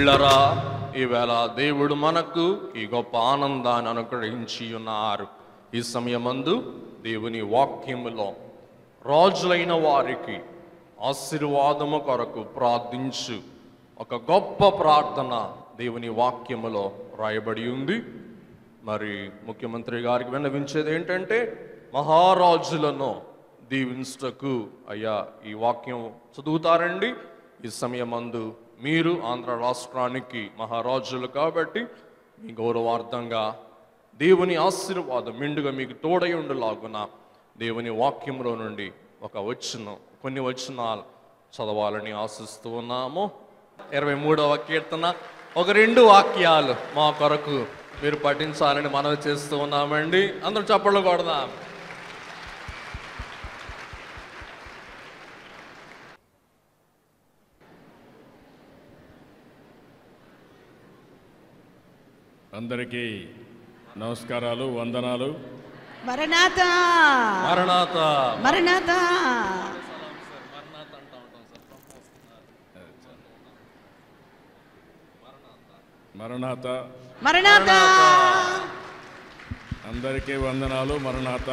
పిల్లరా ఈవేళ దేవుడు మనకు ఈ గొప్ప ఆనందాన్ని అనుగ్రహించి ఉన్నారు ఈ సమయమందు దేవుని వాక్యములో రాజులైన వారికి ఆశీర్వాదము కొరకు ప్రార్థించు ఒక గొప్ప ప్రార్థన దేవుని వాక్యములో రాయబడి ఉంది మరి ముఖ్యమంత్రి గారికి విన్నవించేది ఏంటంటే మహారాజులను దీవించటకు అయ్యా ఈ వాక్యం చదువుతారండి ఈ సమయమందు మీరు ఆంధ్ర రాష్ట్రానికి మహారాజులు కాబట్టి మీ గౌరవార్థంగా దేవుని ఆశీర్వాదం మెండుగా మీకు తోడై ఉండులాగున దేవుని వాక్యంలో నుండి ఒక వచనం కొన్ని వచనాలు చదవాలని ఆశిస్తూ ఉన్నాము ఇరవై మూడవ కీర్తన ఒక రెండు వాక్యాలు మా కొరకు మీరు పఠించాలని మనవి చేస్తూ ఉన్నామండి అందరూ చప్పట్లు కొడదాం అందరికీ నమస్కారాలు వందనాలు మరణాత మరణాత మరణాత మరణాత మరణాత అందరికీ వందనాలు మరణాత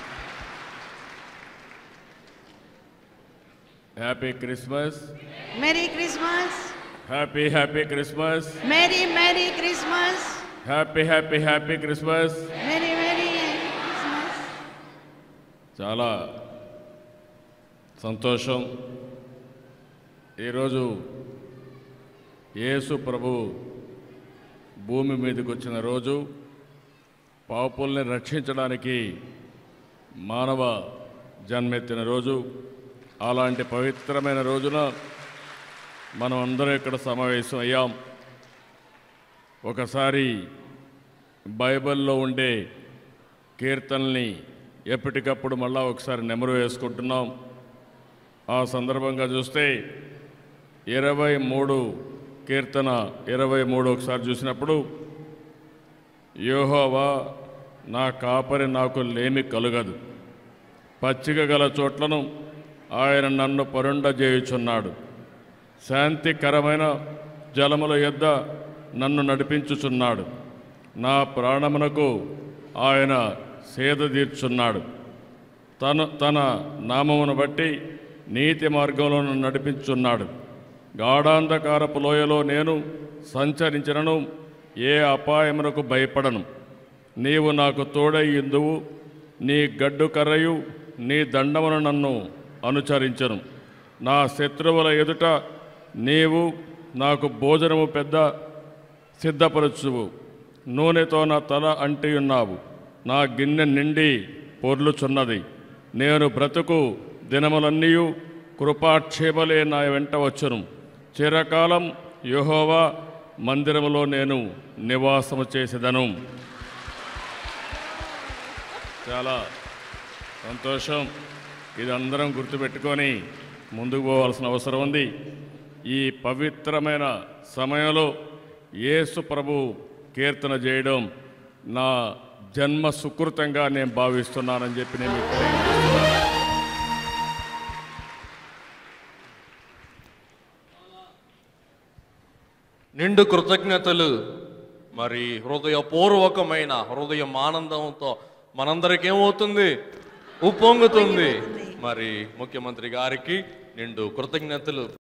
happy Christmas merry Christmas happy happy Christmas merry merry Christmas happy happy happy Christmas merry merry Christmas చాలా సంతోషం ఈరోజు యేసు ప్రభు భూమి మీదకి వచ్చిన రోజు పాపుల్ని రక్షించడానికి మానవ జన్మెత్తిన రోజు అలాంటి పవిత్రమైన రోజున మనం అందరం ఇక్కడ సమావేశం అయ్యాం ఒకసారి బైబిల్లో ఉండే కీర్తనల్ని ఎప్పటికప్పుడు మళ్ళా ఒకసారి నెమరు వేసుకుంటున్నాం ఆ సందర్భంగా చూస్తే ఇరవై మూడు కీర్తన ఇరవై మూడు ఒకసారి చూసినప్పుడు యోహోవా నా కాపరి నాకు లేమి కలుగదు పచ్చిక గల చోట్లను ఆయన నన్ను పరుండజేయుచున్నాడు శాంతికరమైన జలముల యొద్ద నన్ను నడిపించుచున్నాడు నా ప్రాణమునకు ఆయన సేద తీర్చున్నాడు తను తన నామమును బట్టి నీతి మార్గంలో నన్ను నడిపించున్నాడు గాఢాంధకారపు లోయలో నేను సంచరించినను ఏ అపాయమునకు భయపడను నీవు నాకు తోడై ఇందువు నీ గడ్డు కర్రయు నీ దండమును నన్ను అనుచరించను నా శత్రువుల ఎదుట నీవు నాకు భోజనము పెద్ద సిద్ధపరచువు నూనెతో నా తల అంటి ఉన్నావు నా గిన్నె నిండి పొర్లుచున్నది నేను బ్రతుకు దినములన్నీ కృపాక్షేమలే నా వెంట వచ్చును చిరకాలం యెహోవా మందిరములో నేను నివాసము చేసేదను చాలా సంతోషం ఇది అందరం గుర్తుపెట్టుకొని ముందుకు పోవాల్సిన అవసరం ఉంది ఈ పవిత్రమైన సమయంలో యేసు ప్రభు కీర్తన చేయడం నా జన్మ సుకృతంగా నేను భావిస్తున్నానని చెప్పి నేను మీకు తెలియజేస్తున్నాను. నిండు కృతజ్ఞతలు మరి హృదయపూర్వకమైన హృదయం ఆనందంతో మనందరికి ఏమవుతుంది ఉప్పొంగుతుంది మరి ముఖ్యమంత్రి గారికి నిండు కృతజ్ఞతలు